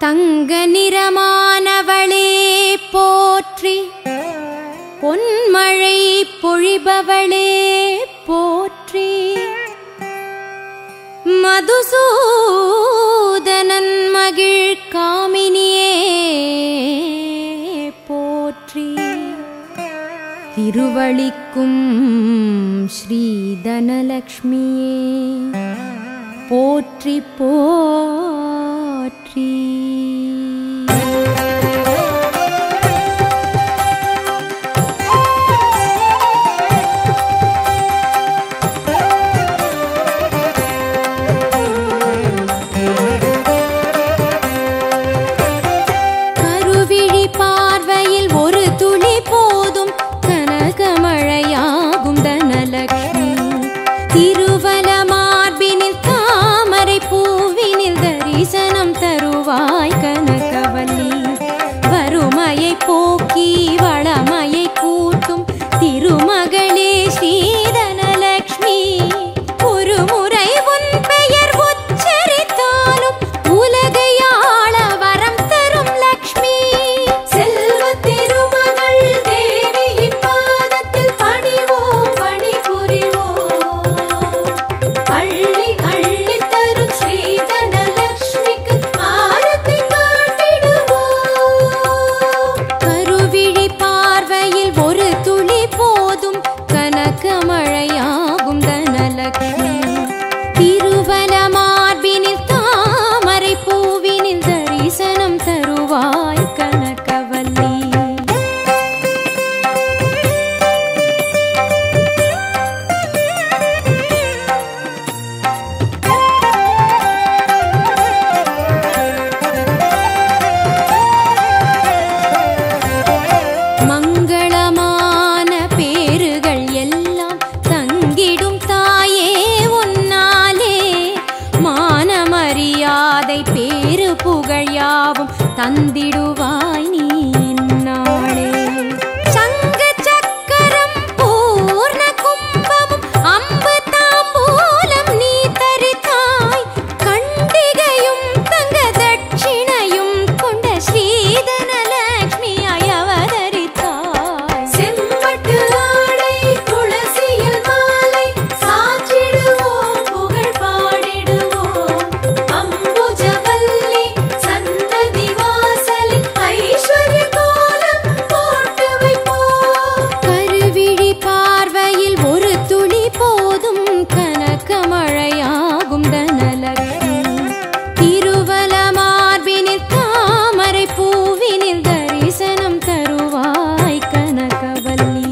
தங்க நிறமானவளே போற்றி பொன்மழை பொழிபவளே போற்றி மதுசூதனன் மகிழ் காமினியே போற்றி திருவளிக்கும் ஸ்ரீ தனலக்ஷ்மியே போற்றி போற்றி கருவிழி பார்வையில் ஒரு துளி போதும் கனகமழையாகும் தனலக்ஷ்மி திருவல மார்பினில் தாமரை பூவினில் தரிசனம் தருவாய் கனகவல்லி வறுமையை போக்கி வளமையை கூட்டும் திருமகளே ஸ்ரீதனலக்ஷ்மி ஒரு முறை உன் பெயர் உச்சரித்தாலும் உலகை ஆள வரம் தரும் லக்ஷ்மி செல்வ திருமகள் தேவியின் பாதத்தில் பணிவோம் பணிபுரிவோம் அள்ளி அள்ளி தரும் ஸ்ரீதனலக்ஷ்மிக்கு ஆரத்தி காட்டிடுவோம் கருவிழி பார்வையில் ஒரு துளி போதும் கனகமழையாகும் தனலக்ஷ்மி திருவல மார்பினில் தாமரை பூவினில் தரிசனம் தருவாய் கனகவல்லி மங்களமான பேறுகள் எல்லாம் தங்கிடும் தாயே உன்னாலே மானமரியாதை பேரு புகழ் யாவும் தந்திடுவாய் நீ இந்நாளே சங்க சக்கரம் பூர்ண கும்பமும் அம்பு தாம்பூலம் நீ தரித்தாய் கண்டிகையும் தங்க தட்சிணையும் கொண்ட ஸ்ரீதனலக்ஷ்மியாய் அவதரித்தாய் செம்பட்டு ஆடை துளசியில் மாலை சாற்றிடுவோம் புகழ் பாடிடுவோம் அம்புஜவல்லி சன்னதி வாசலில் ஐஸ்வர்ய கோலம் போட்டு வைப்போம் கருவிழி பார்வையில் ஒரு துளி போதும் கனகமழையாகும் தனலக்ஷ்மி திருவல மார்பினில் தாமரை பூவினில் தரிசனம் தருவாய் கனகவல்லி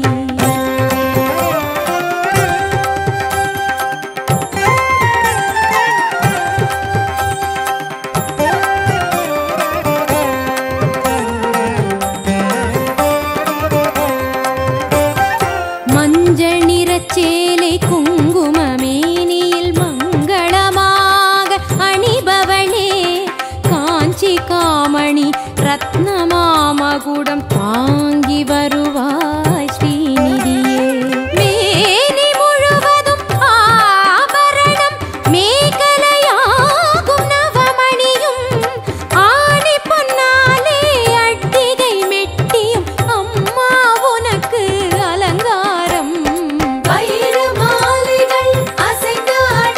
மஞ்சள் நிறச்சேலை குங்குமமேனியில் மங்களமாக அணிபவளே காஞ்சி காமணி ரத்னமாமகுடம் தாங்கி வருவாய் ஸ்ரீநிதியே மேனி முழுவதும் ஆபரணம் மேகலையாகும் நவமணியும் ஆணி பொன்னாலே அட்டிகை மெட்டியும் அம்மா உனக்கு அலங்காரம் வைர மாலைகள் அசைந்தாட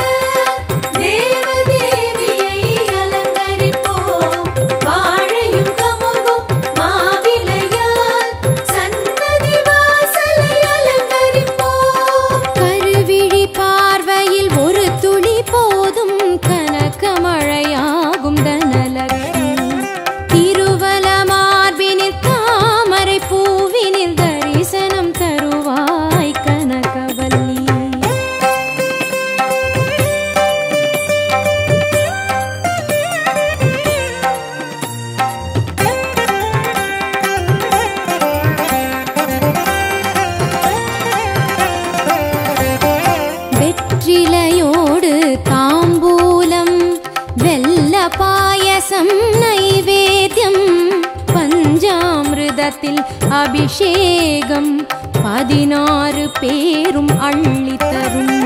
தேவதேவியை அலங்கரிப்போம் வாழையும் கமுகும் மாவிலையால் சன்னதி வாசலை அலங்கரிப்போம் கருவிழி பார்வையில் ஒரு துளி போதும் கனகமழையாகும் தனலக்ஷ்மி திருவல மார்பினில் தாமரை பூவினில் தரிசனம் தருவாய் கனகவல்லி வெற்றிலையோடு தாம்பூலம் வெல்ல பாயசம் நைவேத்தியம் பஞ்சாமிர்தத்தில் அபிஷேகம் பதினாறு பேரும் அள்ளித்தரும்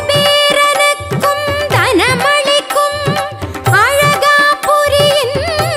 குபேரனுக்கும் தனமளிக்கும் அழகாபுரியின்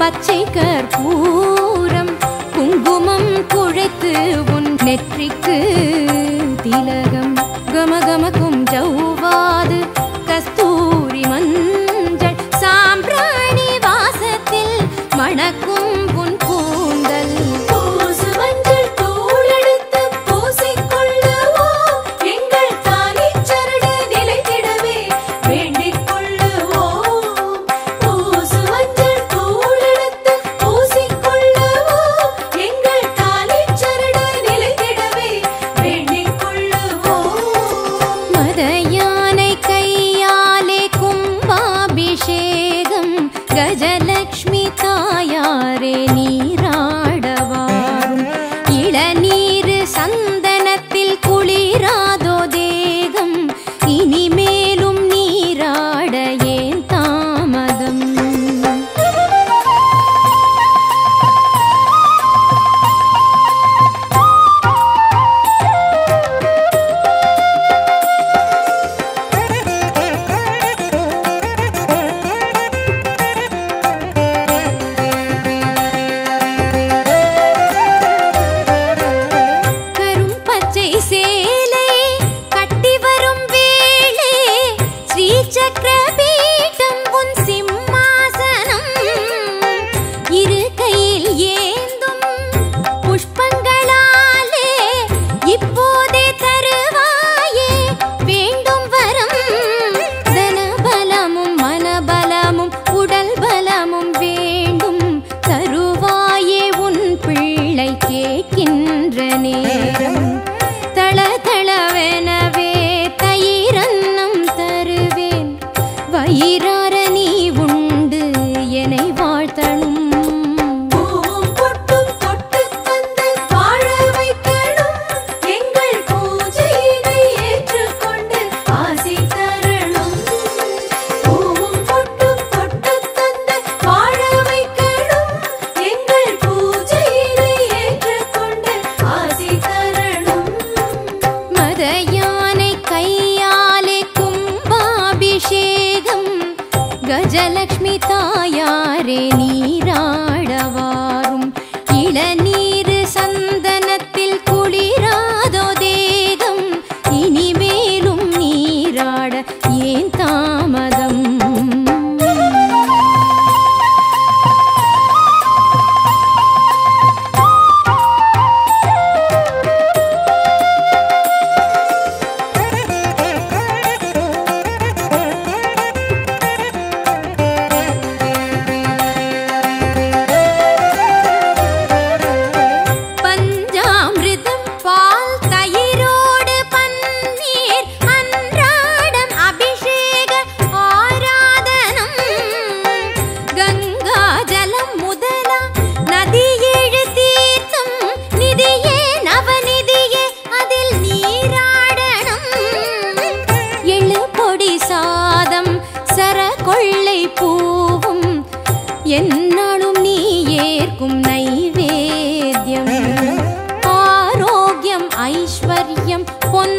பச்சை கற்பூரம் குங்குமம் குழைத்து உன் நெற்றிக்கு திலகம் கமகமக்கும் ஜௌவாது கஸ்தூரி மஞ்சள் சாம்பிராணி வாசத்தில் மணக்கும் உன் கூந்தல் பூசு மஞ்சள் தூளெடுத்து பூசிக்கொள்ளுவோம். எங்கள் தாலிச் சரடு நிலைத்திடவே வேண்டிக் கொள்ளுவோம். பூசு மஞ்சள் தூளெடுத்து பூசிக்கொள்ளுவோம். எங்கள் தாலிச் சரடு நிலைத்திடவே வேண்டிக் கொள்ளுவோம். மத யானை கையாலே கும்பாபிஷேகம் கஜலக்ஷ்மி தாயாரே நீராடவாரும் இளநீர் சந்தனத்தில் குளிராதோ தேகம் இனிமேலும் நீராட ஏன் தாமதம் கரும் பச்சை சேலை கட்டி வரும் வேளே ஸ்ரீ சக்கர பீட்டம் உன் சிம்மாசனம் இரு கையில் ஏந்தும் புஷ்பங்களாலே இப்போதே தருவாயே வேண்டும் வரம் தனபலமும் மனபலமும் உடல் பலமும் வேண்டும் தருவாயே உன் பிள்ளை கேட்கின்ற நேரம் தள தளவெனவே தயிரன்னம் தருவேன் வயிறார நீ உண்டு என்னை வாழ்த்தணும் பூவும் பொட்டும் தொட்டுத் தந்து வாழ வைக்கணும். எங்கள் பூஜையினை ஏற்றுக்கொண்டு ஆசி தரணும். பூவும் பொட்டும் தொட்டுத் தந்து வாழ வைக்கணும். எங்கள் பூஜையினை ஏற்றுக்கொண்டு ஆசி தரணும். மத யானை கையாலே கும்பாபிஷேகம் கஜலக்ஷ்மி தாயாரே நீராடவாரும் இளநீர் சந்தனத்தில் குளிராதோ தேகம் இனிமேலும் நீராட ஏன் தாமதம் பஞ்சாமிர்தம் பால் தயிரோடு பன்னீர் அன்றாடம் அபிஷேக ஆராதனம் கங்கா ஜலம் முதலா நதியேழு தீர்த்தம் நிதியே நவநிதியே அதில் நீராடணும் எள்ளு பொடி சாதம் சர கொள்ளை பூவும் என்னாலும் நீ ஏற்கும் நைவேத்யம் ஆரோக்கியம் ஐஸ்வர்யம் பொன்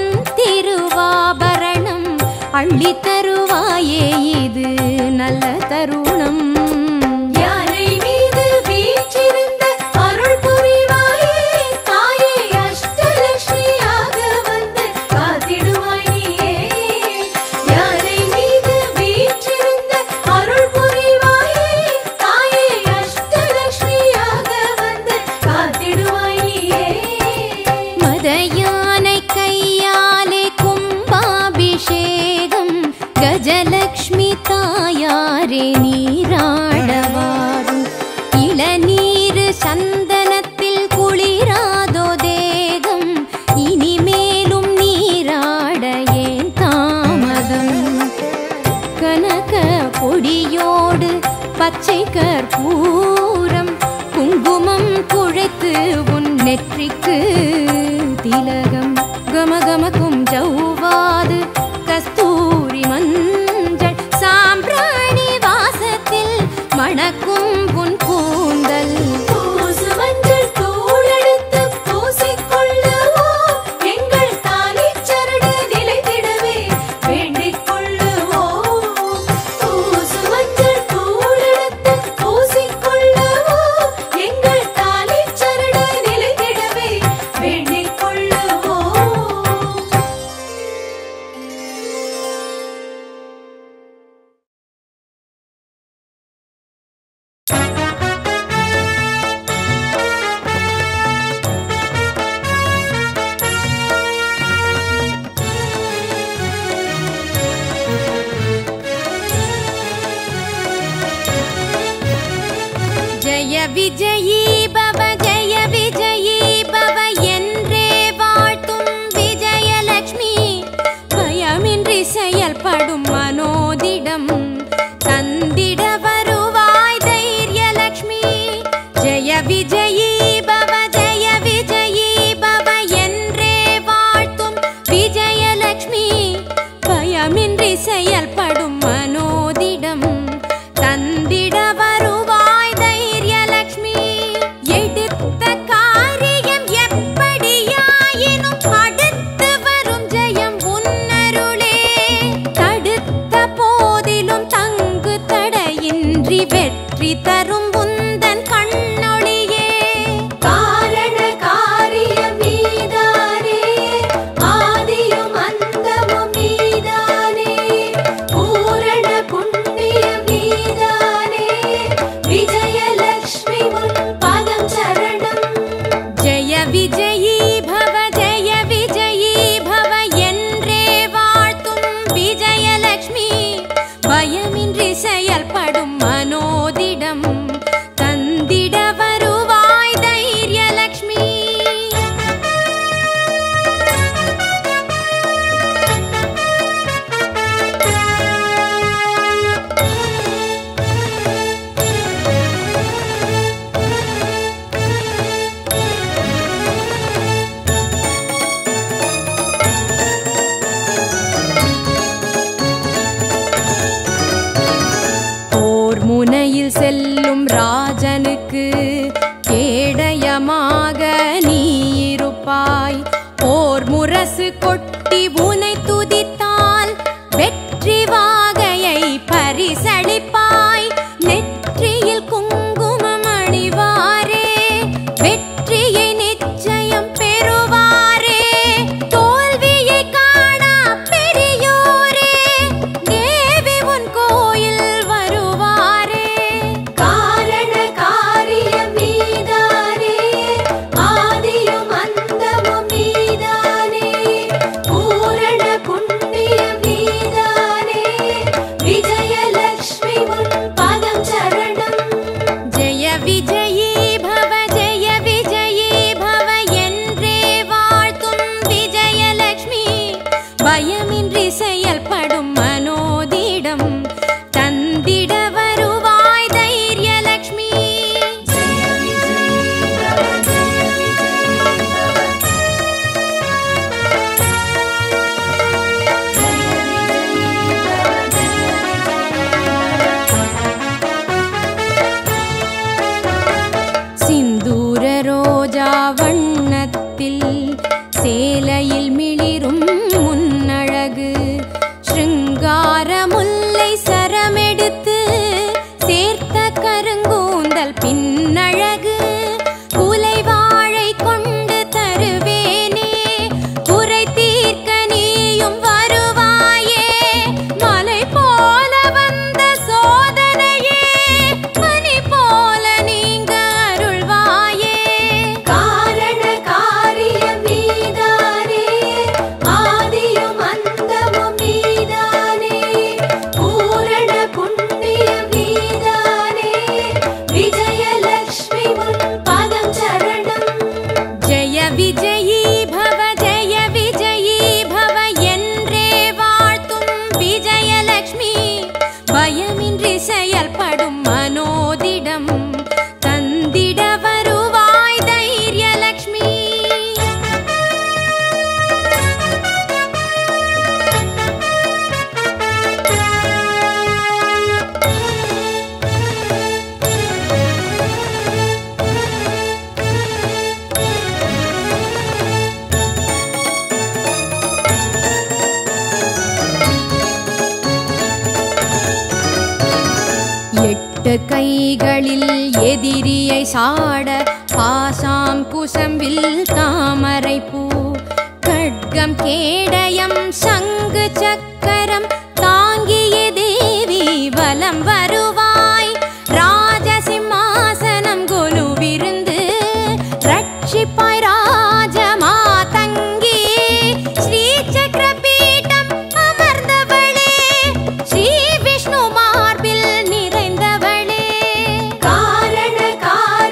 திருவாபரணம் அள்ளி தருவாயே இது நல்ல தருணம் யானை மீது வீற்றிருந்த அருள் புரிவாயே தாயே அஷ்டலட்சுமியாக வந்து காத்திடுவாய் நீயே யானை மீது வீற்றிருந்த அருள் புரிவாயே தாயே அஷ்டலட்சுமியாக வந்து காத்திடுவாய் நீயே மத யானை கையாலே கும்பாபிஷேகம் கஜலக்ஷ்மி தாயாரே நீராடவாரும் இளநீர் சந்தனத்தில் குளிராதோ தேகம் இனிமேலும் நீராட ஏன் தாமதம் கனக பொடியோடு பச்சை கற்பூரம் குங்குமம் குழைத்து உன் நெற்றிக்கு திலகம் கமகமக்கும் ஜௌவாது கஸ்தூரி மஞ்சள் சாம்பிராணி வாசத்தில் மணக்கும் உன் கூந்தல் பூசு மஞ்சள் தூளெடுத்து பூசிக்கொள்ளுவோம். எங்கள் தாலிச் சரடு நிலைத்திடவே வேண்டிக் கொள்ளுவோம். பூசு மஞ்சள் தூளெடுத்து பூசிக்கொள்ளுவோம். விஜயீ பவ ஜெய விஜயீ பவ என்றே வாழ்த்தும் விஜயலட்சுமி பயமின்றி செயல்படும் மனோதிடம் தந்திட வருவாய் தைரியலட்சுமி ஜெய விஜயீ பவ ஜெய விஜயீ பவ என்றே வாழ்த்தும் விஜயலட்சுமி பயமின்றி செயல்படும் மனோதிடம் தந்திட வருவாய் தைரியலட்சுமி எடுத்த காரியம் எப்படியாயினும் அடுத்து வரும் ஜெயம் உன்னருளே தடுத்த போதிலும் தங்கு தடையின்றி வெற்றி தரும் உந்தன் கண்ணொளியே காரண காரியம் நீதானே ஆதியும் அந்தமும் நீதானே பூரண புண்ணியம் நீதானே விஜயலட்சுமி உன் பதம் சரணம் ஜெய விஜயீ பவ ஜெய விஜயீ பவ என்றே வாழ்த்தும் விஜயலட்சுமி பயமின்றி செயல்படும் மனோதிடம் தந்திட வருவாய் தைரியலட்சுமி போர் முனையில் செல்லும் ராஜனுக்கு கேடயமாக நீ இருப்பாய் போர் முரசு கொட்டி உனை துதித்தால் வெற்றி வாகையை பரிசளிப்பாய் நெற்றியில் குங்குமம் அணிவாரே வெற்றியை நிச்சயம் பெறுவாரே தோல்வியை காணா பெரியோரே தேவி உன் கோயில் வருவாரே காரண காரியம் நீதானே ஆதியும் அந்தமும் நீதானே பூரண புண்ணியம் நீதானே விஜயலட்சுமி உன் பதம் சரணம் ஜெய விஜயீ பவ ஜெய விஜயீ பவ என்றே வாழ்த்தும் விஜயலட்சுமி பயமின்றி செயல்படும் மனோதிடம் தந்திட வருவாய் தைரியலட்சுமி சிந்தூர ரோஜா வண்ணத்தில் சேலையில் மிளிரும் முன்னழகு ஸ்ருங்கார முல்லை சரமெடுத்து சேர்த்த கருங்கூந்தல் பின்னழகு குலை வாழை கொண்டு தருவேனே குறை தீர்க்க நீயும் வருவாயே மலை போல வந்த சோதனையே மணி போல நீங்க அருள்வாயே காரண காரியம் நீதானே ஆதியும் அந்தமும் நீதானே பூரண புண்ணியம் நீதானே விஜயலட்சுமி உன் பதம் சரணம் ஜெய விஜயீ பவ ஜெய விஜயீ பவ என்றே வாழ்த்தும் விஜயலட்சுமி பயமின்றி செயல்படும் மனோதிடம் தந்திட வருவாய் தைரியலட்சுமி எட்டு கைகளில் எதிரியை சாட பாசாம் குசம்பில் தாமரை பூ கட்கம் கேடயம் சங்கு சக்கரம் தாங்கிய தேவி வலம் வருவாய் ராஜசிம்மாசனம் கொலுவிருந்து ரட்சிப்பாய் ராஜ மாதங்கி ஸ்ரீ சக்கர பீடம் அமர்ந்தவளே ஸ்ரீ விஷ்ணு மார்பில் நிறைந்தவளே காரண காரியம்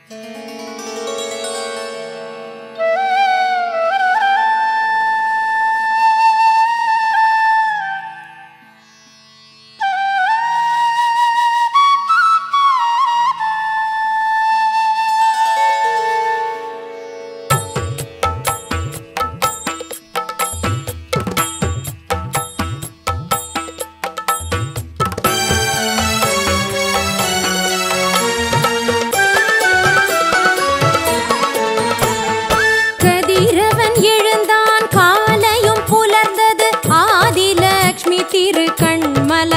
கதிரவன் எழுந்தான் காலையும் புலர்ந்தது ஆதிலக்ஷ்மி திரு கண்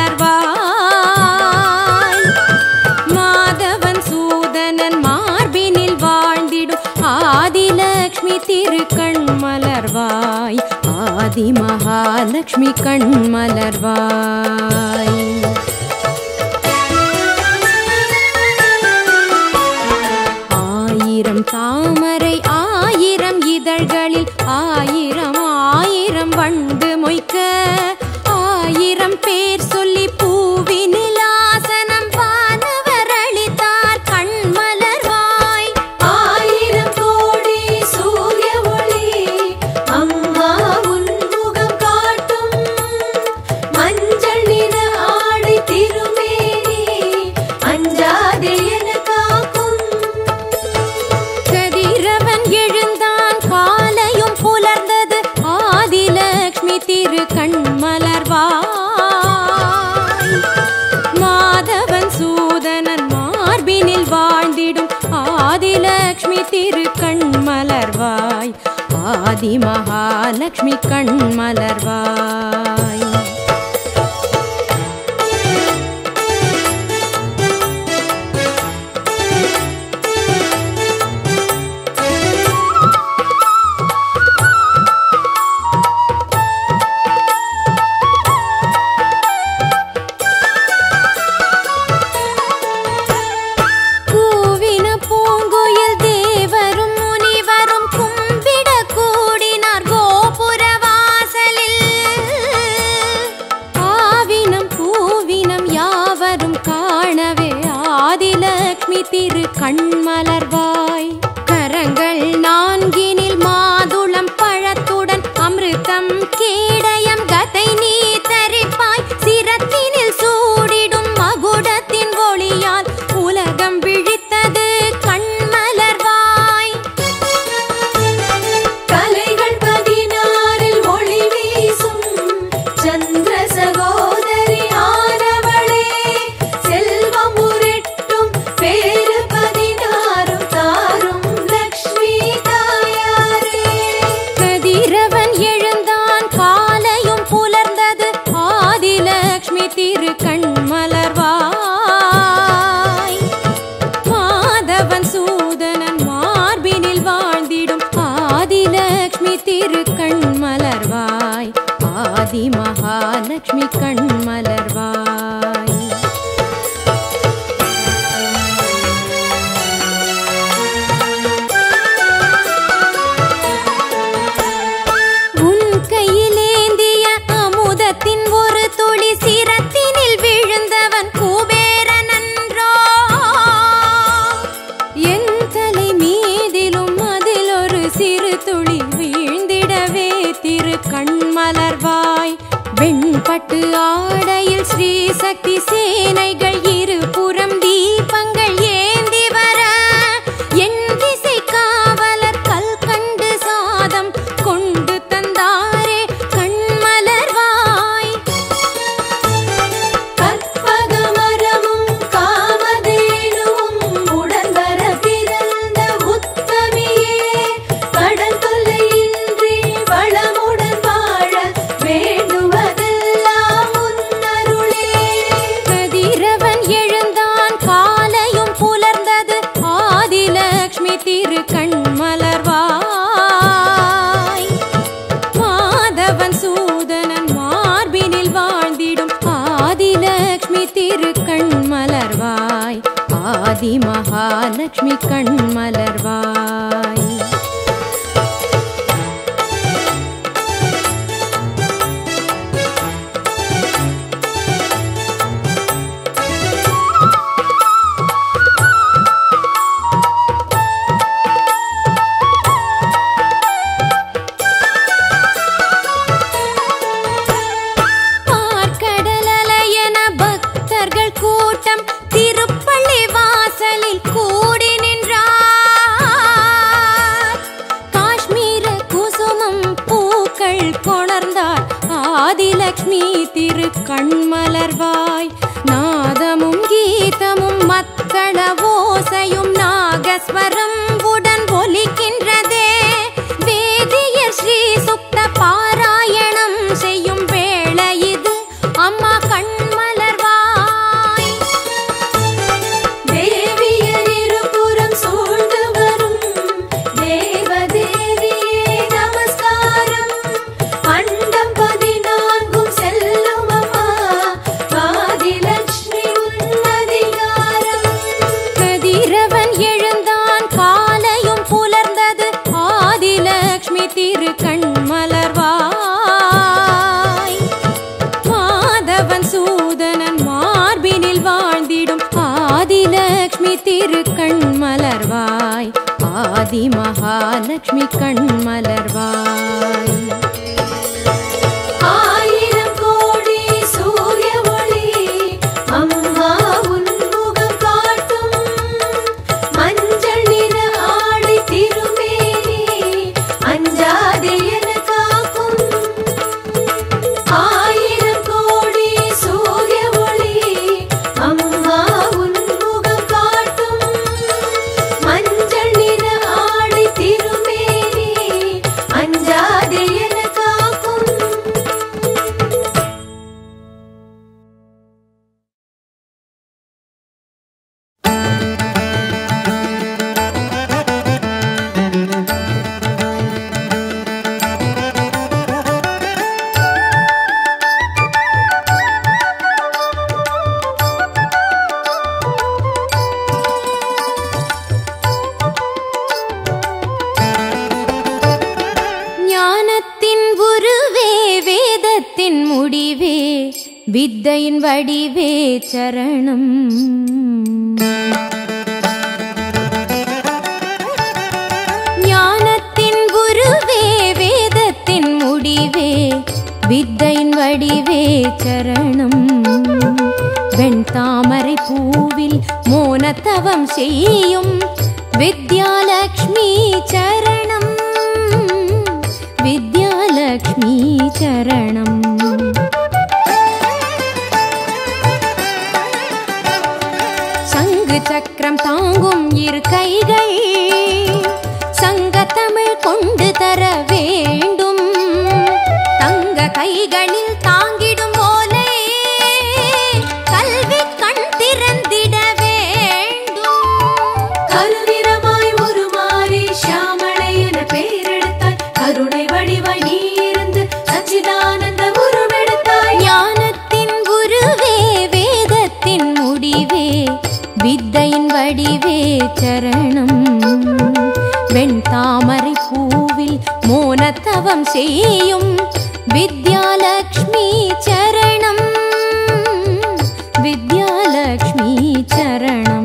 மலர்வாய் மாதவன் சூதனன் மார்பினில் வாழ்ந்திடும் ஆதிலக்ஷ்மி திரு கண் மலர்வாய் ஆதி மகாலட்சுமி கண் மலர்வாய் ஆயிரம் தாமரை ஆயிரம் இதழ்களில் ஆயிரம் ஆயிரம் வண்டு மொய்க்க ஆயிரம் பேர் சொல்லி பூவினில் ஆசனம் வானவர் அளித்தார் கண்மலர்வாய் ஆயிரம் கோடி சூரிய ஒளி அம்மா உன் முகம் காட்டும் மஞ்சள் நிற ஆடை திருமேனி அஞ்சாதே என காக்கும் கதிரவன் எழுந்தான் காலையும் புலர்ந்தது ஆதிலக்ஷ்மி திரு கண் மலர்வாய் மாதவன் சூதனன் மார்பினில் வாழ்ந்திடும் ஆதிலக்ஷ்மி திரு கண் மலர்வாய் ஆதி மகாலட்சுமி கண் மலர்வாய் கூவின பூங்குயில் தேவரும் முனிவரும் கும்பிட கூடினார் கோபுர வாசலில் ஆவினம் பூவினம் யாவரும் காணவே ஆதிலக்ஷ்மி திரு கண்மலர்வாய் கரங்கள் நான்கினில் மாதுளம் பழத்துடன் அமிர்தம் கேடயம் கதை நீ தரிப்பாய் சிரத்தினில் சூடிடும் மகுடத்தின் ஒளியால் உலகம் விழித்தது கண்மலர்வாய் கலைகள் பதினாறில் ஒளி வீசும் சந்திர சகோதரி ஆனவளே செல்வம் உருட்டும் பேரு பதினாறும் தாரும் லக்ஷ்மி தாயாரே கதிரவன் எழுந்தான் காலையும் புலர்ந்தது ஆதிலக்ஷ்மி திரு கண் மலர்வாய் மாதவன் சூதனன் மார்பினில் வாழ்ந்திடும் ஆதிலக்ஷ்மி திரு கண் மலர்வாய் ஆதி மகாலட்சுமி கண் மலர்வாய் உன் கையிலேந்திய அமுதத்தின் ஒரு துளி சிரத்தினில் விழுந்தவன் குபேரன் அன்றோ என் தலை மீதிலும் அதில் ஒரு சிறு துளி வீழ்ந்திடவே திரு கண்மலர்வாய் வெண்பட்டு ஆடையில் ஸ்ரீ சக்தி சேனைகள் இருபுறம் தீபங்கள் ஏந்தி வர என் திசை காவலர் கல் கண்டு சாதம் கொண்டு தந்தாரே கண்மலர்வாய் கற்பகமரமும் காமதேனுவும் உடன் வர பிறந்த உத்தமியே கடல் தொல்லையின்றி வளமுடன் வாழ வேண்டுவதெல்லாம் உன்னருளே கதிரவன் எழுந்தான் காலையும் புலர்ந்தது ஆதிலக்ஷ்மி திரு கண் மலர்வாய் மாதவன் சூதனன் மார்பினில் வாழ்ந்திடும் ஆதிலக்ஷ்மி திரு கண் மலர்வாய் ஆதி மகாலட்சுமி கண் மலர்வாய் மக்கள் கூட்டம் திருப்பள்ளி வாசலில் கூடி நின்றார் காஷ்மீர குசுமம் பூக்கள் கொணர்ந்தார் ஆதிலக்ஷ்மி திரு கண்மலர்வாய் நாதமும் கீதமும் மத்தள ஓசையும் நாகஸ்வரம் உடன் ஒலிக்கின்றதே வேதியர் ஸ்ரீ சுக்த பாராயணம் செய்யும் வேளை இது அம்மா கண்மலர்வாய் தேவியர் இருபுறம் சூழ்ந்து வரும் தேவதேவியே நமஸ்காரம் அண்டம் பதினான்கும் செல்லும் அம்மா ஆதிலட்சுமி உன்னதிகாரம் கதிரவன் எழுந்தான் காலையும் புலர்ந்தது ஆதிலக்ஷ்மி திரு கண்மலர்வாய் மாதவன் சூதனன் மார்பினில் வாழ்ந்திடும் ஆதிலக்ஷ்மி திரு கண்மலர்வாய் ஆதி மகாலட்சுமி கண்மலர்வாய் ஆயிரம் கோடி சூரிய ஒளி அம்மா உன் முகம் காட்டும் மஞ்சள் நிற ஆடை திருமேனி அஞ்சாதே என காக்கும் ஆயிரம் கோடி சூரிய ஒளி அம்மா உன் முகம் காட்டும் மஞ்சள் நிற ஆடை திருமேனி அஞ்சாதே என காக்கும் ஞானத்தின் உருவே வேதத்தின் முடிவே வித்தையின் வடிவே சரணம் ஞானத்தின் குருவே வேதத்தின் முடிவே வித்தையின் வடிவே சரணம் வெண்தாமரை பூவில் மோனத்தவம் செய்யும் வித்யாலக்ஷ்மி சரணம் வித்யாலக்ஷ்மி சரணம் சங்கு சக்கரம் தாங்கும் இரு கைகள் சங்க தமிழ் கொண்டு தர வேண்டும் தங்க கைகளில் தாங்கிடும் ஓலை கல்வி கண் திறந்திட வேண்டும் கருநிறமாய் உருமாறி ஷியாமளை என பெயரெடுத்தாய் கருணை வடிவாய் நீ இருந்து சச்சிதானந்த உருவெடுத்தாய் ஞானத்தின் குருவே வேதத்தின் முடிவே வித்தையின் வடிவே சரணம் வெண்தாமரை பூவில் மோனத்தவம் செய்யும் வித்யாலக்ஷ்மி சரணம் வித்யாலக்ஷ்மி சரணம்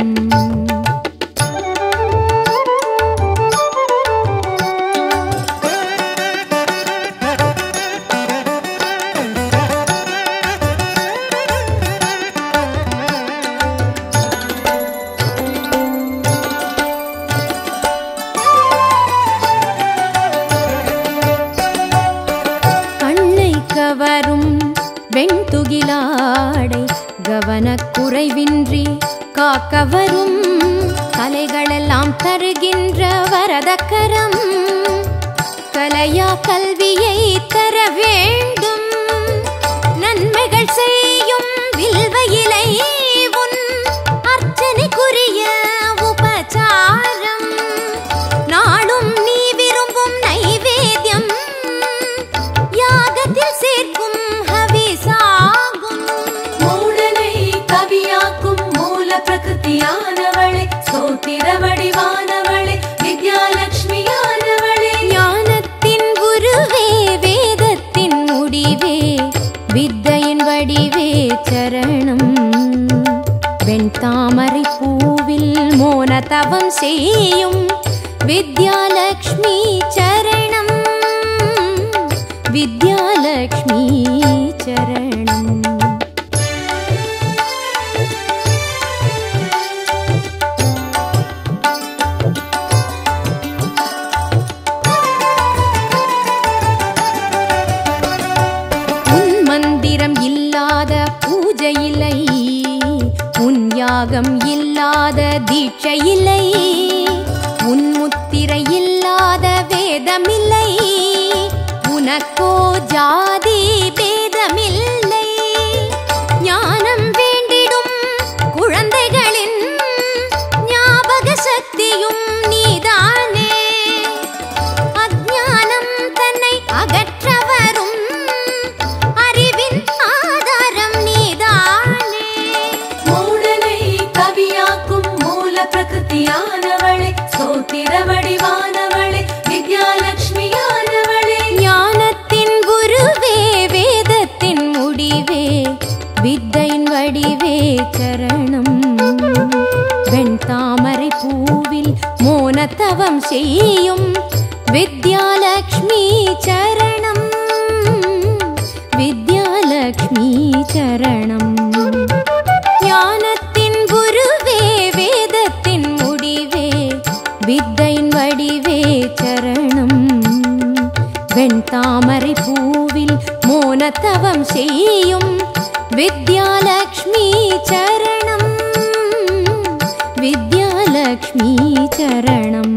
கண்ணை கவரும் வெண்துகிலாடை கவனக்குறைவின்றி காக்கவரும் கலைகளெல்லாம் தருகின்ற வரதக்கரம் கலையா கல்வியை தர வேண்டும் நன்மைகள் செய்யும் வில்வ இலை உன் அர்ச்சனைக்குரிய உபசாரம் நாளும் நீ விரும்பும் நைவேத்தியம் யாகத்தில் சேர்க்கும் ஹவிசாகும் மூடனை கவியாக்கும் மூல பிரகிருதியானவளே ஸ்தோத்திர வடிவானவளே வித்யாலட்சுமியானவளே ஞானத்தின் குருவே வேதத்தின் முடிவே வித்தையின் வடிவே சரணம் வெண்தாமரை பூவில் மோன தவம் செய்யும் வித்யாலக்ஷ்மி சரணம் வித்யாலக்ஷ்மி சரணம் யாகம் இல்லாத தீட்சை இல்லை உன் முத்திரை இல்லாத வேதமில்லை உனக்கோ ஜாதி பேதமில்லை ஞானம் வேண்டிடும் குழந்தைகளின் ஞாபக சக்தியும் நீதானே அஞ்ஞானம் தன்னை அகற்ற வரும் அறிவின் ஆதாரம் நீதானே மூடனை கவியாக்கும் மூல பிரகிருதியானவளே ஸ்தோத்திர வடிவானவளே வித்யாலட்சுமியானவளே ஞானத்தின் குருவே வேதத்தின் முடிவே வித்தையின் வடிவே சரணம் வெண்தாமரை பூவில் மோனத்தவம் செய்யும் வித்யாலக்ஷ்மி சரணம் வித்யாலக்ஷ்மி சரணம் ஞானத்தின் குருவே வேதத்தின் முடிவே வித்தையின் வடிவே சரணம் வெண்தாமரை பூவில் மோனத்தவம் செய்யும் வித்யாலக்ஷ்மி சரணம் வித்யாலக்ஷ்மி சரணம்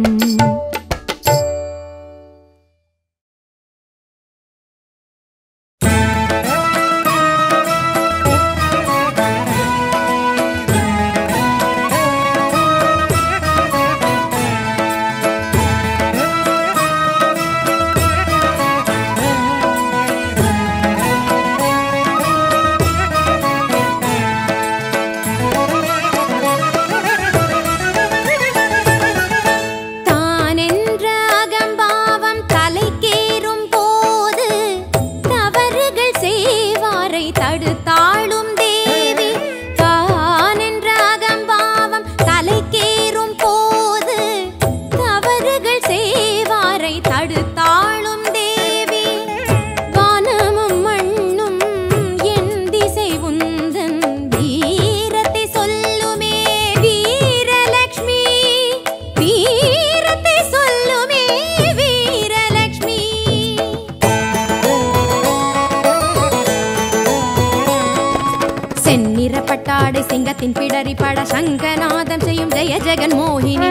தான் என்ற அகம்பாவம் தலைக்கேறும் போது தவறுகள் செய்வாரை தடுத்தாளும் தேவி தான் என்ற அகம்பாவம் தலைக்கேறும் போது தவறுகள் செய்வாரை தடுத்தாளும் தேவி வானமும் மண்ணும் என் திசை உந்தன் வீரத்தை சொல்லுமே வீரலக்ஷ்மி வீரத்தை சொல்லுமே வீரலக்ஷ்மி செந்நிற பட்டாடை சிங்கத்தின் பிடரி பட சங்கநாதம் செய்யும் ஜெய ஜெகன் மோகினி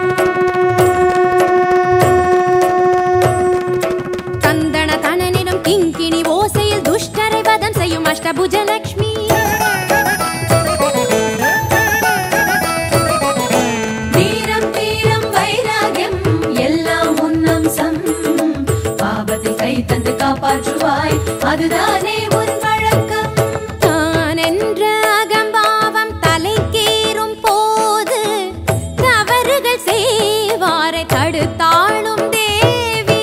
கந்தன தனனிடம் கிங்கிணி ஓசையில் துஷ்டரை வதம் செய்யும் அஷ்டபுஜலக்ஷ்மி வீரம் தீரம் வைராகியம் எல்லாம் உன்னம்சம் பாவத்தில் கை தந்து காப்பாற்றுவாய் அதுதானே உன் வழக்கம் தான் என்ற அகம்பாவம் தலைக்கேறும் போது தவறுகள் செய்வாரை தடுத்தாளும் தேவி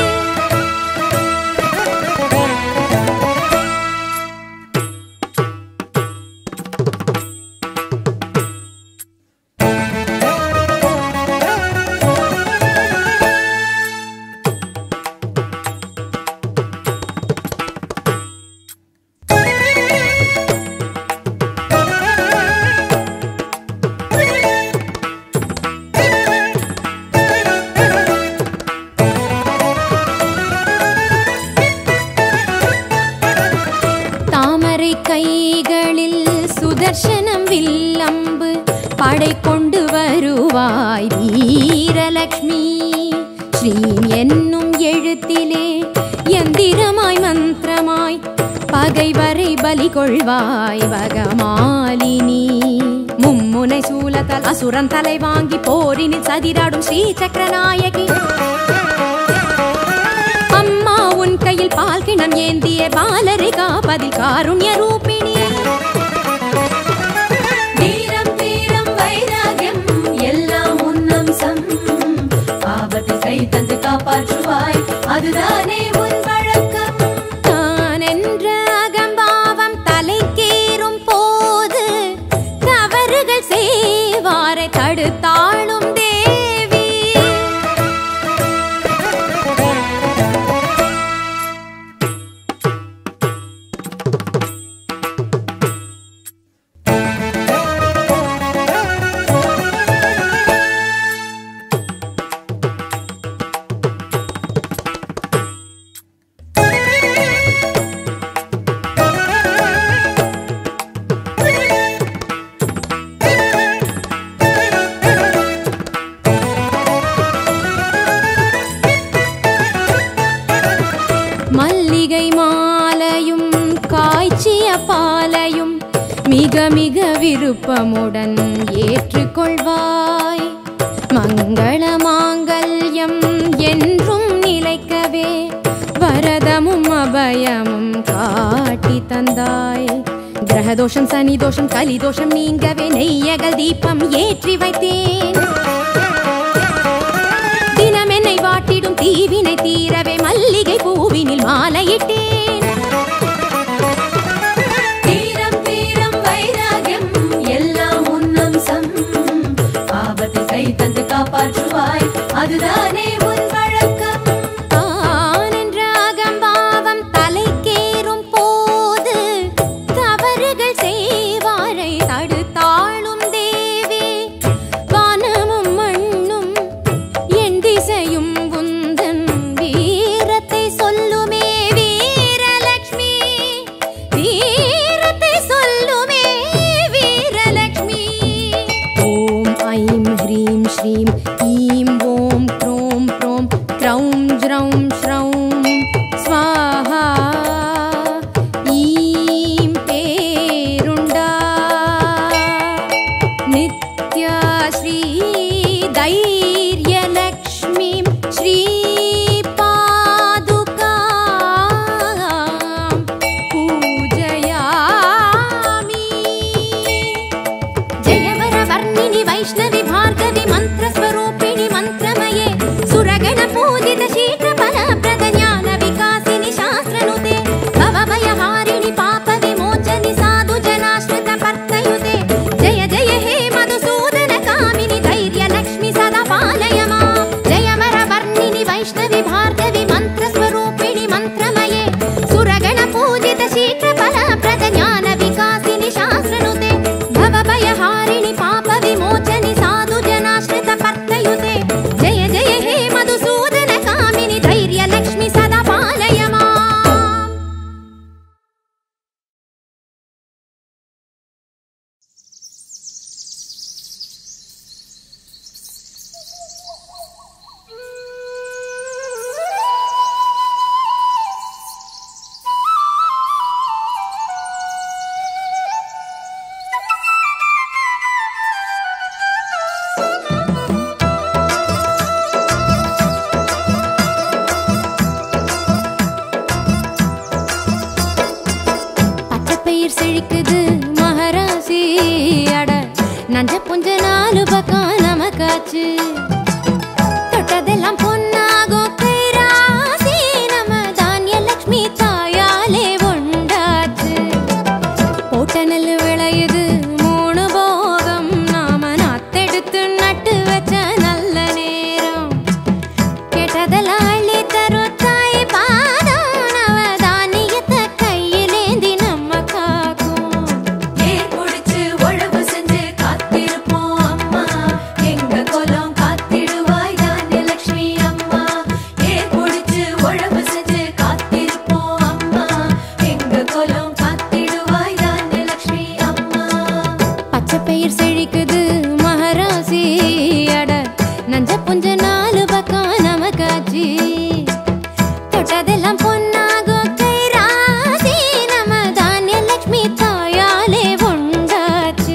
தாமரை கைகளில் சுதர்சனம் வில்லம்பு படை கொண்டு வருவாய் வீரலக்ஷ்மி ஸ்ரீ என்னும் எழுத்திலே எந்திரமாய் மந்திரமாய் பகைவரை பலி கொள்வாய் வகமாலினி மும்முனை சூலத்தல் அசுரன் தலை வாங்கி போரினில் சதிராடும் ஸ்ரீ சக்கரநாயகி அம்மா உன் கையில் பால் கிணம் ஏந்திய பாலரை காப்பதில் காருண்ய ரூபிணி வீரம் தீரம் வைராகியம் எல்லாம் உன்னம்சம் பாவத்தில் கை தந்து காப்பாற்றுவாய் அதுதானே உன் வழக்கம் தான் என்ற அகம்பாவம் தலைக்கேறும் போது தவறுகள் செய்வாரை தடுத்தாளும் தேவி மிக மிக விருப்பமுடன் ஏற்றுக்கொள்வாய் மங்கள மாங்கல்யம் என்றும் நிலைக்கவே வரதமும் அபயமும் காட்டி தந்தாய் கிரகதோஷம் சனி தோஷம் கலி தோஷம் நீங்கவே நெய்யகல் தீபம் ஏற்றி வைத்தேன் தினம் என்னை வாட்டிடும் தீவினை தீரவே மல்லிகை பூவினில் மாலையிட்டேன் தீரம் தீரம் வைராகியம் எல்லாம் உன்னம்சம் ஆபத்தில் கை தந்து காப்பாற்றுவாய் அதுதானே உன் வழக்கம் தான் என்ற அகம்பாவம் தலைக்கேறும் போது தவறுகள் செய்வாரை தடுத்தாளும் தேவி வானமும் மண்ணும் என் திசையும் உந்தன் வீரத்தை சொல்லுமே வீரலக்ஷ்மி வீரத்தை சொல்லுமே வீரலக்ஷ்மி ஓம் ஐம் ஹ்ரீம் ஸ்ரீம் ஈம் ஓம் க்ரோம் ப்ரோம் க்ரௌம் ஜ்ரௌம் ஸ்ரௌம் ஸ்வாஹா ஈம் பேருண்டா நித்யா ஸ்ரீ தைரியலக்ஷ்மீம் ஸ்ரீ பாதுகாம் பூஜயாமி जयवर वर्णिनि वैष्णवि भार्गवि मन्त्रस्वरूपिणि मन्त्रमये सुरगण पूजित शीघ्रफल प्रद ज्ञान विकासिनि शास्त्रनुते भवभयहारिणि पाप विमोचनि साधु जनाश्रित पर्तयुते जय जय हे मधुसूदन कामिनि धैर्य लक्ष्मि सदा पालय मां जयवर वर्णिनि वैष्णवि भार्गवि मन्त्रस्वरूपिणि मन्त्रमये सुरगण पूजित शीघ्रफल प्रद ज्ञान विकासिनि शास्त्रनुते भवभयहारिणि पाप विमोचनि साधु जनाश्रित पर्तयुते जय जय हे मधुसूदन कामिनि धैर्य लक्ष्मि सदा पालय माम् பச்சைப்பயிர் செழிக்குது மகராசி அட நஞ்ச புஞ்ச நாலு பக்கம் நமக்காச்சு தொட்டதெல்லாம் பொன்னாகும் கைராசி நம்ம தானிய லக்ஷ்மி தாயாலே உண்டாச்சு போட்ட நெல் விளையுது மூணு போகம் நாம நாத்தெடுத்து நட்டு வச்ச நல்ல நேரம் கேட்டதெல்லாம் அள்ளி தரும் தாய் பாதம் நவதானியத்தை கையிலேந்தி நம்ம காக்கும் ஏர் புடிச்சு உழவு செஞ்சு காத்திருப்போம் அம்மா எங்க குலம் காத்திடுவாய் தானே லக்ஷ்மி அம்மா ஏர் புடிச்சு உழவு செஞ்சு காத்திருப்போம் அம்மா எங்க குலம் காத்திடுவாய் தானே லக்ஷ்மி அம்மா பச்சை பயிர் செழிக்குது மகராசி அட நஞ்ச புஞ்ச நாலு பக்கம் நமக்காச்சு தொட்டதெல்லாம் பொன்னாகும் கைராசி நம்ம தானிய லக்ஷ்மி தாயாலே உண்டாச்சு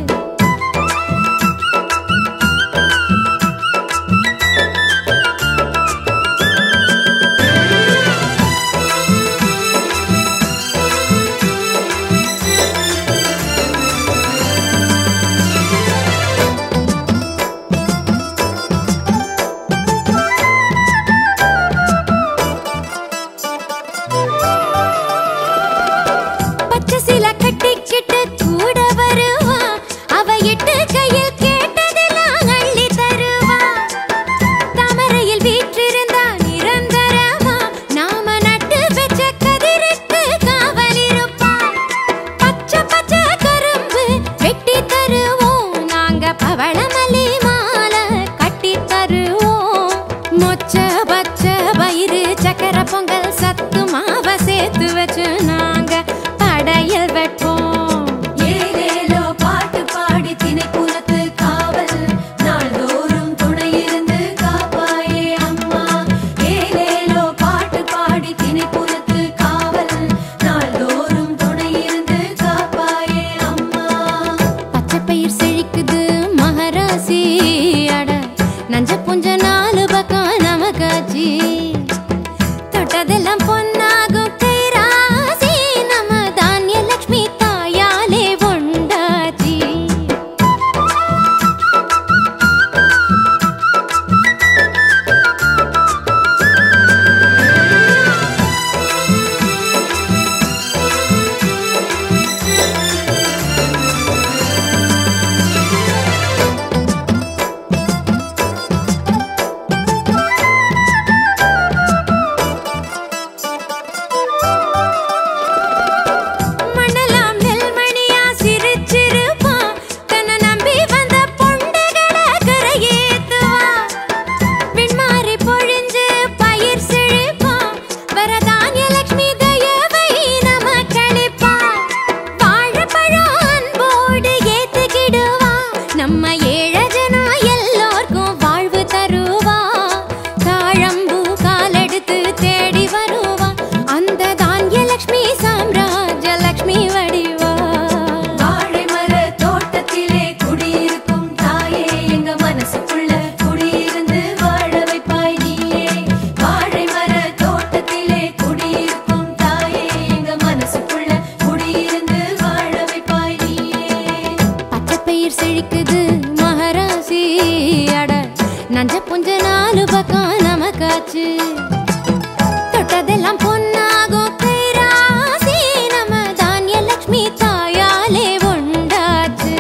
பச்சை சில கட்டிக்கிட்டு கூட வருவா அவ எட்டு கையில் கேட்டதெல்லாம் அள்ளி தருவா தாமரையில் வீற்றிருந்தா நிரந்தரமா நாம நட்டு வச்ச கதிருக்கு காவல் இருப்பா பச்சை பச்சை கரும்பு வெட்டி தருவோம் நாங்க பவளமல்லி மாலை கட்டி தருவோம் மொச்ச பச்சை பயிறு சக்கர பொங்கல் சத்து மாவ சேர்த்து வச்சு நாங்க படையல் வைப்போம் ஏலேலோ பாட்டு பாடி தினை குலத்து காவல் நாள்தோறும் துணை இருந்து காப்பாயே அம்மா ஏலேலோ பாட்டு பாடி தினை குலத்து காவல் நாள்தோறும் துணை இருந்து காப்பாயே அம்மா மகராசி அட நஞ்ச புஞ்ச நாலு பக்கம் நமக்காச்சு தொட்டதெல்லாம் பொன்னாகும் கைராசி நம்ம தானிய லக்ஷ்மி தாயாலே உண்டாச்சு மண்ணெல்லாம் நெல்மணியா சிரிச்சிருப்பான் தன்னை நம்பி வந்த பொண்டுகளை கரையேத்துவான் விண்மாறி பொழிஞ்சு பயிர் செழிப்பான் வரதானிய லக்ஷ்மி தயவை நமக்களிப்பான் வாழைப்பழம் அன்போடு ஏத்துக்கிடுவான் நம்ம ஏழஜனம் எல்லோர்க்கும் வாழ்வு தருவா தாழம்பூ காலெடுத்து தேடி வருவா அந்த தானிய லக்ஷ்மி சாம்ராஜ்ய லக்ஷ்மி வடிவா வாழை மர தோட்டத்திலே குடியிருக்கும் தாயே எங்க மனசுக்குள்ள குடியிருந்து வாழ வைப்பாய் நீயே வாழை மர தோட்டத்திலே குடியிருக்கும் தாயே எங்க மனசுக்குள்ள குடியிருந்து வாழ வைப்பாய் நீயே பச்சைப்பயிர் செழிக்குது மகராசி அட நஞ்ச புஞ்ச நாலு பக்கம் நமக்காச்சு தொட்டதெல்லாம் பொன்னாகும் கைராசி நம்ம தானிய லக்ஷ்மி தாயாலே உண்டாச்சு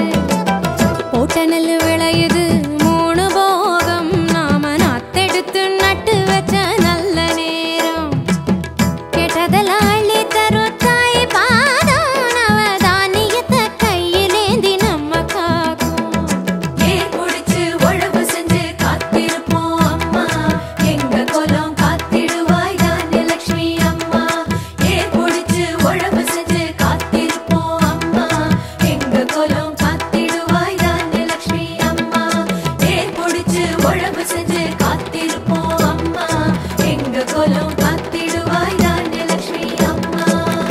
போட்ட நெல் விளையுது மூணு போகம் நாம நாத்தெடுத்து நட்டு வச்ச நல்ல நேரம் கேட்டதெல்லாம் அள்ளி தரும் தாய் பாதம் நவ தானியத்தை கையிலேந்தி நம்ம காக்கும் ஏர் புடிச்சு உழவு செஞ்சு காத்திருப்போம் அம்மா எங்க குலம் காத்திடுவாய் தானே லக்ஷ்மி அம்மா ஏர் புடிச்சு உழவு செஞ்சு காத்திருப்போம் அம்மா எங்க குலம் காத்திடுவாய் தானே லக்ஷ்மி அம்மா ஏர் புடிச்சு உழவு செஞ்சு காத்திருப்போம் அம்மா எங்க குலம் காத்திடுவாய் தானே லக்ஷ்மி அம்மா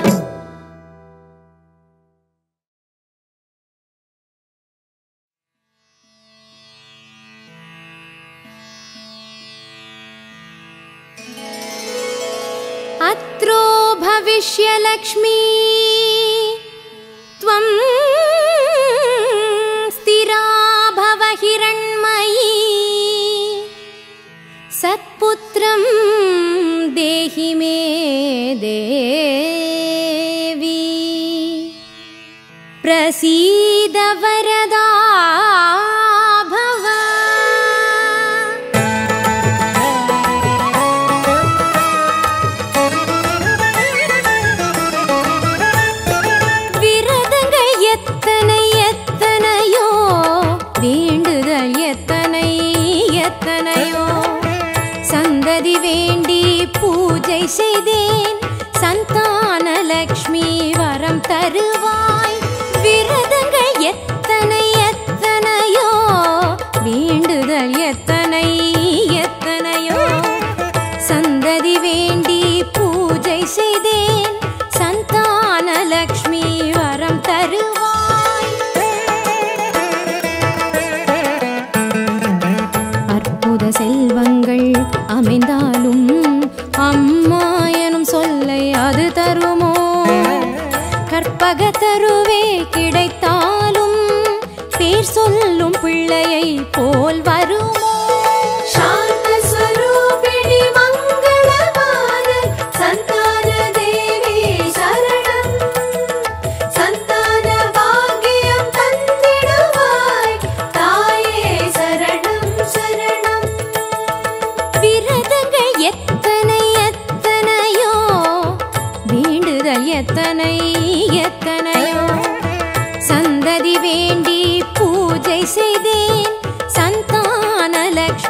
अत्रो भविष्यलक्ष्मी त्वं स्थिरा भव हिरण्मयी सत्पुत्रं देहि मे देवी प्रसीद वरदा भव விரதங்கள் எத்தனை எத்தனையோ வேண்டுதல் எத்தனை எத்தனையோ சந்ததி வேண்டி பூஜை செய்தேன் சந்தான லக்ஷ்மி வரம் தருவாய் விரதங்கள் எத்தனை எத்தனையோ வேண்டுதல் எத்தனை எத்தனையோ சந்ததி வேண்டி பூஜை செய்தேன் சந்தான லக்ஷ்மி வரம் தருவாய் அற்புத செல்வங்கள் அமைந்தாலும் அம்மா எனும் சொல்லை அது தருமோ கற்பக தருவே கிடைத்தாலும் பேர் சொல்லும் பிள்ளையை போல் வருமோ சாந்த ஸ்வரூபிணி மங்களமான சந்தான தேவி சரணம் சந்தான பாக்கியம் தந்திடுவாய் தாயே சரணம் சரணம் விரதங்கள் எத்தனை எத்தனையோ வேண்டுதல் எத்தனை எத்தனையோ சந்ததி வேண்டி பூஜை செய்தேன் சந்தான லக்ஷ்மி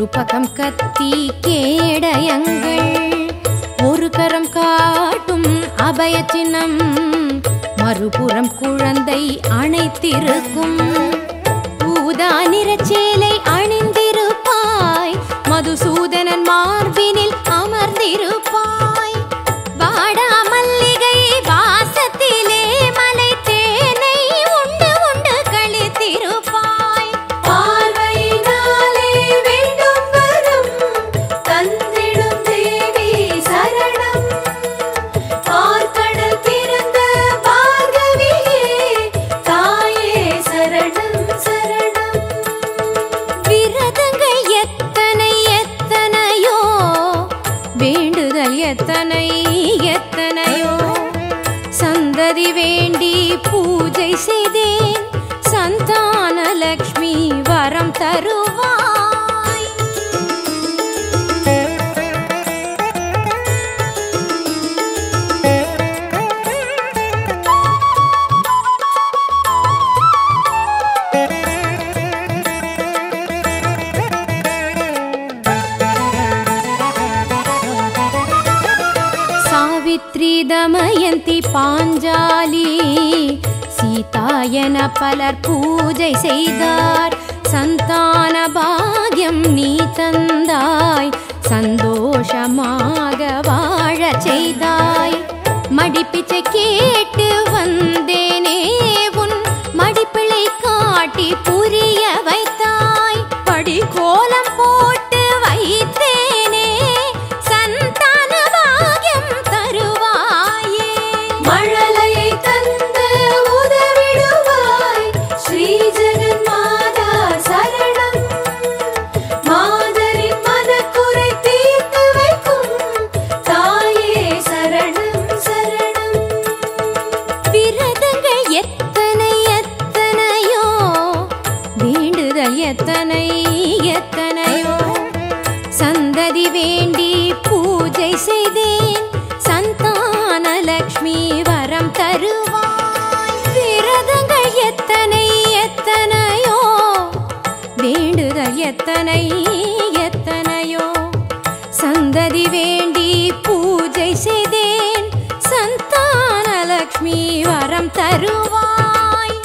ஒரு பக்கம் கத்தி கேடயங்கள் ஒரு கரம் காட்டும் அபய சின்னம் மறுபுறம் குழந்தை அணைத்திருக்கும் ஊதா நிறச்சேலை அணிந்திருப்பாய் மதுசூதனன் மார்பினில் அமர்ந்திருப்பாய் வாடா மல்லிகை வாசத்திலே மலை தேனை உண்டு உண்டு கழித்திருப்பாய் பார்வையினாலே வேண்டும் வரம் தந்திடும் தேவி சரணம் பார்க்கடல் பிறந்த பார்கவியே தாயே சரணம் சரணம் விரதங்கள் எத்தனை எத்தனையோ வேண்டுதல் எத்தனை எத்தனையோ சந்ததி வேண்டி பூஜை செய்தேன் சந்தான லக்ஷ்மி வரம் தருவாய் சாவித்ரி தமயந்தி பாஞ்சாலி சீதா என பலர் பூஜை செய்தார் சந்தான பாக்யம் நீ தந்தாய் சந்தோஷமாக வாழச் செய்தாய் மடிப்பிச்சை கேட்டு வந்தேனே உன் மடிப்பிளை காட்டி புரிய வைத்தாய் படி கோலம் போட்டு வைத்தேனே சந்தான பாக்யம் தருவாயே மழலையை தந்து உதவிடுவாய் ஸ்ரீ ஜெகன்மாதா சரணம் மாதரின் மனக்குறை தீர்த்து வைக்கும் தாயே சரணம் சரணம் விரதங்கள் எத்தனை எத்தனையோ வேண்டுதல் எத்தனை எத்தனையோ சந்ததி வேண்டி பூஜை செய்தேன் சந்தான லக்ஷ்மி வரம் தருவாய் விரதங்கள் எத்தனை எத்தனையோ வேண்டுதல் எத்தனை எத்தனையோ சந்ததி வேண்டி பூஜை செய்தேன் சந்தான லக்ஷ்மி வரம் தருவாய்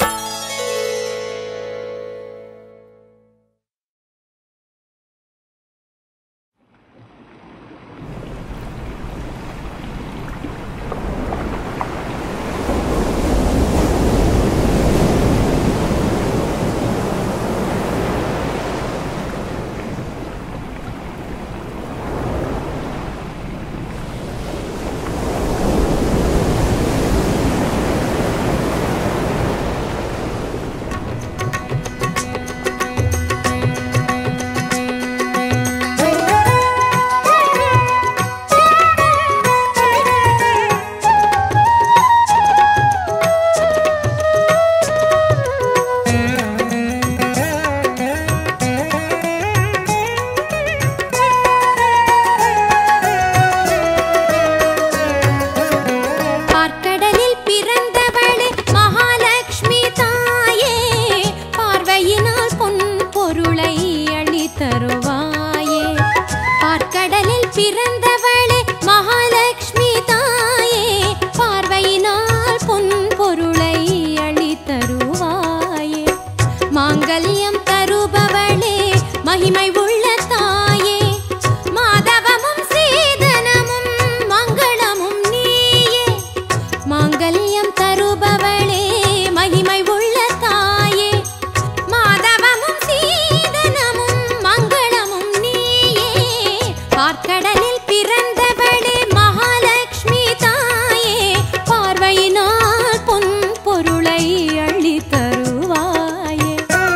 பார்க்கடலில் பிறந்தவளே மகாலட்சுமி தாயே பார்வையினால் பொன் பொருளை அள்ளி தருவாயே பார்க்கடலில் பிறந்தவளே மகாலட்சுமி தாயே பார்வையினால் பொன் பொருளை அள்ளி தருவாயே மாங்கல்யம் தருபவளே மகிமை உள்ள தாயே மாதவமும் சீதனமும் மங்களமும் நீயே மாங்கல்யம் தருபவளே மகிமை உள்ள தாயே மாதவமும் சீதனமும் மங்களமும் நீயே பார்க்கடலில் பிறந்தவளே மகாலட்சுமி தாயே பார்வையினால் பொன் பொருளை அள்ளி தருவாயே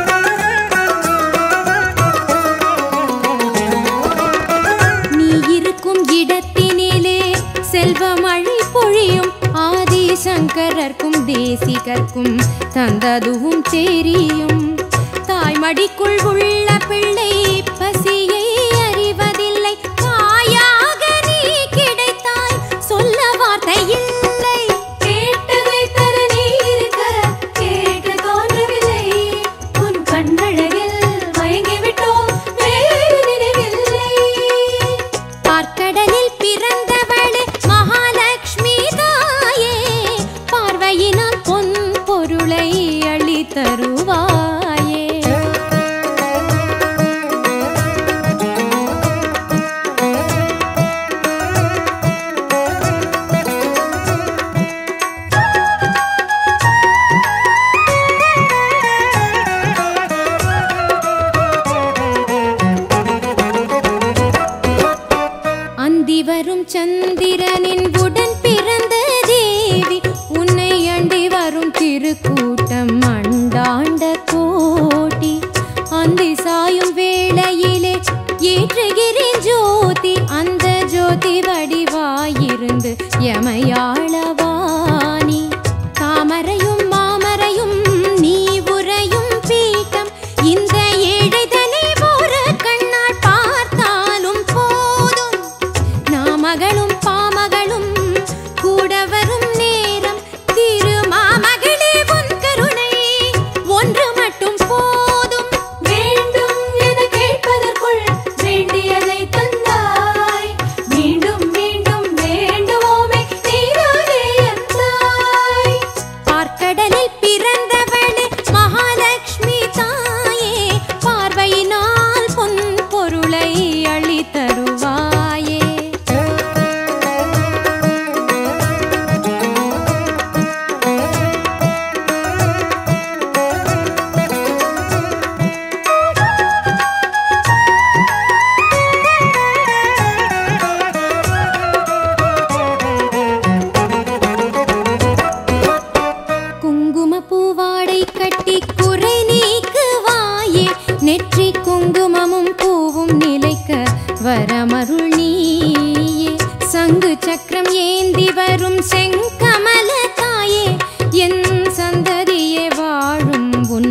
நீ இருக்கும் இடத்தினிலே செல்வமழை பொழியும் ஆதிசங்கரர்க்கும் தேசிகர்க்கும் தந்ததுவும் தெரியும் தாய்மடிக்குள் உள்ள பிள்ளை பசியை அறிவதில்லை தாயாக நீ கிடைத்தாய் சொல்ல வார்த்தை இல்லை கேட்டதை தர நீ இருக்க கேட்க தோன்றவில்லை உன் கண்ணழகில் மயங்கி விட்டோம் வேறு வரும் சந்திரனின் உடன் பிறந்த தேவி உன்னை அண்டி வரும் திருக்கூட்டம் அண்டாண்ட கோட்டி அந்தி சாயும் வேளையிலே ஏற்றுகிறேன் ஜோதி அந்த ஜோதி வடிவாயிருந்து யமையாளவாணி தாமரையும் மாமரையும் நீ உறையும் பீட்டம் இந்த ஏழைதனை ஒரு கண்ணால் பார்த்தாலும் போதும் நாமகளும் பாமகளும் கூட வரும் நேரம் திருமாமகளே உன் கருணை ஒன்று மட்டும் போதும் வேண்டும் என கேட்பதற்குள் வேண்டியதை தந்தாய் மீண்டும் மீண்டும் வேண்டுவோமே நீரானே என் தாய் பார்க்கடலில் பிறந்தவளே மகாலட்சுமி தாயே பார்வையினால் பொன் பொருளை அள்ளி தருவாயே குங்கும பூவாடை கட்டி குறை நீக்குவாயே நெற்றி குங்குமமும் பூவும் நிலைக்க வரமருள் நீயே சங்கு சக்கரம் ஏந்தி வரும் செங்கமல தாயே என் சந்ததியே வாழும் உன்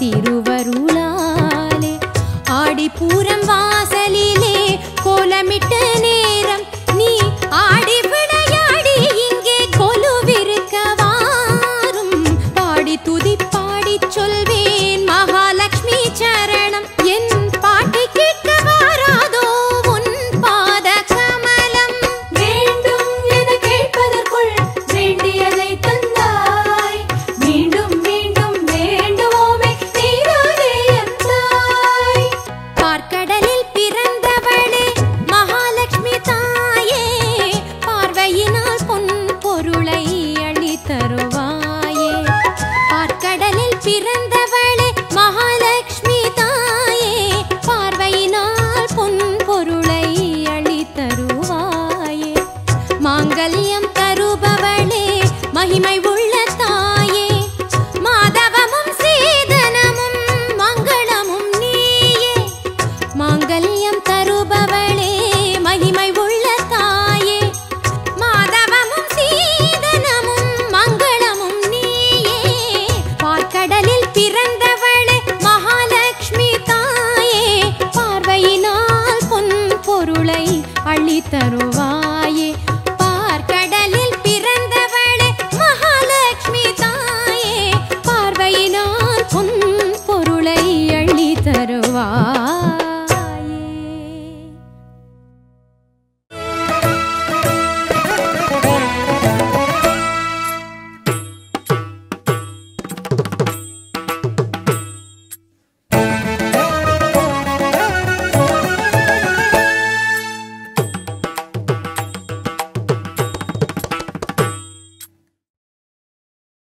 திருவருளாலே ஆடிப்பூரம் வாசலிலே கோலமிட்ட நேரம் நீ ஆடி விளையாடி இங்கே கொலுவிருக்க வாரும் பாடி துதி பாடி சொல்வேன் மகாலட்சுமி சரணம் என் பாட்டை கேட்க வாராதோ உன் பாத கமலம் வேண்டும் என கேட்பதற்குள் வேண்டியதை தந்தாய் மீண்டும் மீண்டும் வேண்டுவோமே நீரானே என் தாய் பார்க்கடலில் பிறந்தவளே மகாலட்சுமி தாயே பார்வையினால் பொன் பொருளை அள்ளி தருவாயே பார்க்கடலில் பிறந்தவளே மகாலட்சுமி தாயே பார்வையினால் பொன் பொருளை அள்ளி தருவாயே மாங்கல்யம் தருபவளே மகிமை உள்ள தாயே மாதவமும் சீதனமும் மங்களமும் நீயே மாங்கல்யம் தருபவளே மகிமை உள்ள தாயே மாதவமும் சீதனமும் மங்களமும் நீயே பார்க்கடலில் பிறந்தவளே மகாலட்சுமி தாயே பார்வையினால் பொன் பொருளை அள்ளி தரும்